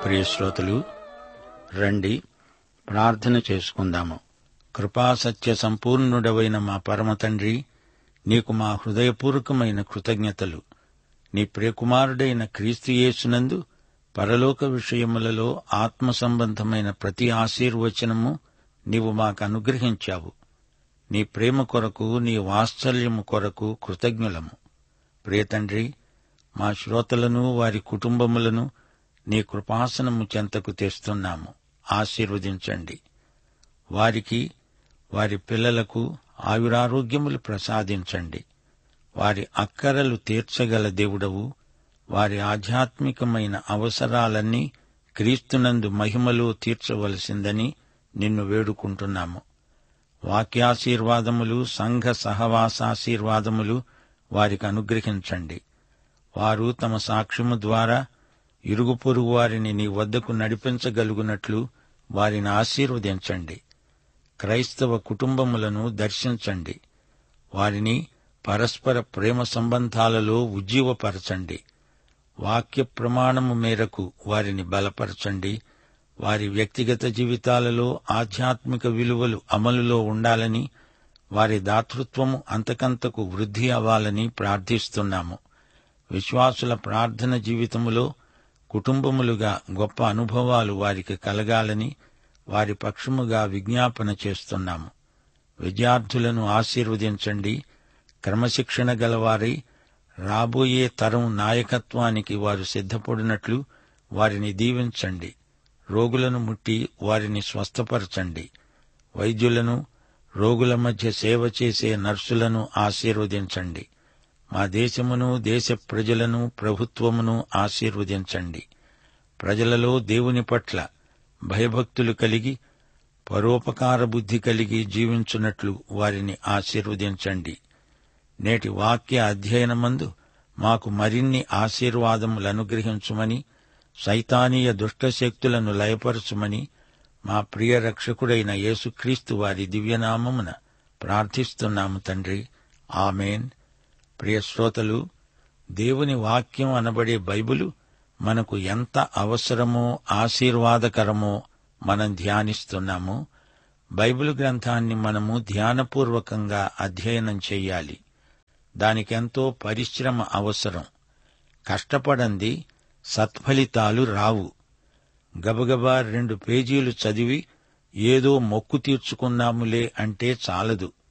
ప్రియ శ్రోతలు రండి ప్రార్థన చేసుకుందాము కృపాసత్య సంపూర్ణుడవైన మా పరమ తండ్రి నీకు మా హృదయపూర్వకమైన కృతజ్ఞతలు నీ ప్రియకుమారుడైన క్రీస్తు యేసునందు పరలోక విషయములలో ఆత్మ సంబంధమైన ప్రతి ఆశీర్వచనము నీవు మాకు అనుగ్రహించావు నీ ప్రేమ కొరకు నీ వాత్సల్యము కొరకు కృతజ్ఞులము ప్రియతండ్రి మా శ్రోతలను వారి కుటుంబములను నీ కృపాసనము చెంతకు తెస్తున్నాము ఆశీర్వదించండి వారికి వారి పిల్లలకు ఆయురారోగ్యములు ప్రసాదించండి వారి అక్కరలు తీర్చగల దేవుడవు వారి ఆధ్యాత్మికమైన అవసరాలన్నీ క్రీస్తునందు మహిమలో తీర్చవలసిందని నిన్ను వేడుకుంటున్నాము వాక్యాశీర్వాదములు సంఘ సహవాసాశీర్వాదములు వారికి అనుగ్రహించండి వారు తమ సాక్ష్యము ద్వారా ఇరుగు పొరుగు వారిని నీ వద్దకు నడిపించగలుగునట్లు వారిని ఆశీర్వదించండి క్రైస్తవ కుటుంబములను దర్శించండి వారిని పరస్పర ప్రేమ సంబంధాలలో ఉజ్జీవపరచండి వాక్య ప్రమాణము మేరకు వారిని బలపరచండి వారి వ్యక్తిగత జీవితాలలో ఆధ్యాత్మిక విలువలు అమలులో ఉండాలని వారి దాతృత్వము అంతకంతకు వృద్ధి అవ్వాలని ప్రార్థిస్తున్నాము విశ్వాసుల ప్రార్థన జీవితములో కుటుంబములుగా గొప్ప అనుభవాలు వారికి కలగాలని వారి పక్షముగా విజ్ఞాపన చేస్తున్నాము విద్యార్థులను ఆశీర్వదించండి క్రమశిక్షణ గలవారై రాబోయే తరం నాయకత్వానికి వారు సిద్ధపడినట్లు వారిని దీవించండి రోగులను ముట్టి వారిని స్వస్థపరచండి వైద్యులను రోగుల మధ్య సేవ చేసే నర్సులను ఆశీర్వదించండి మా దేశమును దేశ ప్రజలను ప్రభుత్వమును ఆశీర్వదించండి ప్రజలలో దేవుని పట్ల భయభక్తులు కలిగి పరోపకార బుద్ధి కలిగి జీవించున్నట్లు వారిని ఆశీర్వదించండి నేటి వాక్య అధ్యయనమందు మాకు మరిన్ని ఆశీర్వాదములు అనుగ్రహించుమని సైతానీయ దుష్టశక్తులను లయపరచుమని మా ప్రియ రక్షకుడైన యేసుక్రీస్తు వారి దివ్యనామమున ప్రార్థిస్తున్నాము తండ్రి ఆమెన్ ప్రియ శ్రోతలు దేవుని వాక్యం అనబడే బైబిలు మనకు ఎంత అవసరమో ఆశీర్వాదకరమో మనం ధ్యానిస్తున్నాము బైబిల్ గ్రంథాన్ని మనము ధ్యానపూర్వకంగా అధ్యయనం చెయ్యాలి దానికెంతో పరిశ్రమ అవసరం కష్టపడంది సత్ఫలితాలు రావు గబగబా రెండు పేజీలు చదివి ఏదో మొక్కు తీర్చుకున్నాములే అంటే చాలదు